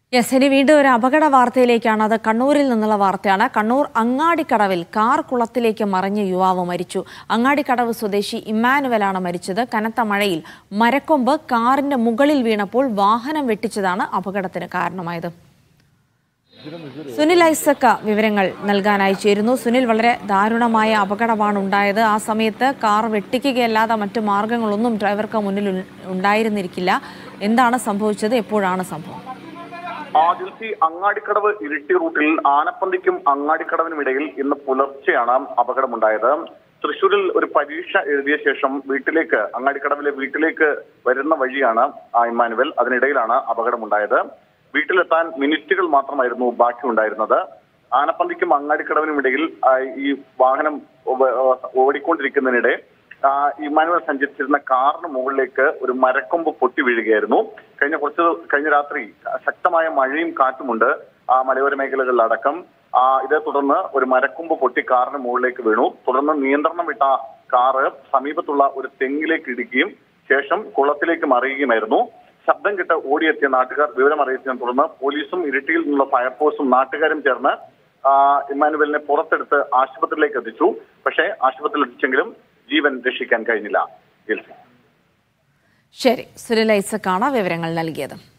yes ഇനി വീണ്ടും ഒരു അപകട വാർത്തയിലേക്കാണ് അത് കണ്ണൂരിൽ നിന്നുള്ള വാർത്തയാണ് കണ്ണൂർ അങ്ങാടിക്കടവിൽ കാർ കുളത്തിലേക്ക് മറിഞ്ഞ് യുവാവ് മരിച്ചു അങ്ങാടിക്കടവ് സ്വദേശി ഇമ്മാനുവലാണ് മരിച്ചത് കനത്ത മഴയിൽ മരക്കൊമ്പ് കാറിന്റെ മുകളിൽ വീണപ്പോൾ വാഹനം വെട്ടിച്ചതാണ് അപകടത്തിന് കാരണമായത് സുനിൽ ഐസക്ക വിവരങ്ങൾ നൽകാനായി ചേരുന്നു സുനിൽ വളരെ ദാരുണമായ അപകടമാണ് ഉണ്ടായത് ആ സമയത്ത് കാർ വെട്ടിക്കുകയല്ലാതെ മറ്റു മാർഗങ്ങളൊന്നും ഡ്രൈവർക്ക് മുന്നിൽ ഉ- ഉണ്ടായിരുന്നിരിക്കില്ല എന്താണ് സംഭവിച്ചത് എപ്പോഴാണ് സംഭവം ആദിൽസി അങ്ങാടിക്കടവ് ഇരിട്ടി റൂട്ടിൽ ആനപ്പന്തിക്കും അങ്ങാടിക്കടവിനും ഇടയിൽ ഇന്ന് പുലർച്ചെയാണ് അപകടമുണ്ടായത് തൃശൂരിൽ ഒരു പരീക്ഷ എഴുതിയ ശേഷം വീട്ടിലേക്ക് അങ്ങാടിക്കടവിലെ വീട്ടിലേക്ക് വരുന്ന വഴിയാണ് ആ ഇമ്മാനുവൽ അതിനിടയിലാണ് അപകടമുണ്ടായത് വീട്ടിലെത്താൻ മിനിറ്റുകൾ മാത്രമായിരുന്നു ബാക്കി ഉണ്ടായിരുന്നത് ആനപ്പന്തിക്കും അങ്ങാടിക്കടവിനും ഇടയിൽ ആ, ഈ വാഹനം ഓ- ഓടിക്കൊണ്ടിരിക്കുന്നതിനിടെ ആ, ഇമ്മാനുവൽ സഞ്ചരിച്ചിരുന്ന കാറിന് മുകളിലേക്ക് ഒരു മരക്കൊമ്പ് പൊട്ടി വീഴുകയായിരുന്നു കഴിഞ്ഞ കുറച്ച് കഴിഞ്ഞ രാത്രി ശക്തമായ മഴയും കാറ്റുമുണ്ട് ആ മലയോര മേഖലകളിലടക്കം ആ ഇതേ തുടർന്ന് ഒരു മരക്കൊമ്പ് പൊട്ടി കാറിന് മുകളിലേക്ക് വീണു തുടർന്ന് നിയന്ത്രണം വിട്ട കാറ് സമീപത്തുള്ള ഒരു തെങ്ങിലേക്ക് ഇടിക്കുകയും ശേഷം കുളത്തിലേക്ക് മറിയുകയുമായിരുന്നു ശബ്ദം കേട്ട് ഓടിയെത്തിയ നാട്ടുകാർ വിവരം അറിയിച്ചതിനെ തുടർന്ന് പോലീസും ഇരിട്ടിയിൽ നിന്നുള്ള ഫയർഫോഴ്സും നാട്ടുകാരും ചേർന്ന് ആ, ഇമ്മാനുവലിനെ പുറത്തെടുത്ത് ആശുപത്രിയിലേക്ക് എത്തിച്ചു പക്ഷേ ആശുപത്രിയിൽ എത്തിച്ചെങ്കിലും ജീവൻ രക്ഷിക്കാൻ കഴിഞ്ഞില്ല ജിൽസി ശരി സുനിൽ ഐസക്കാണ് വിവരങ്ങൾ നൽകിയത്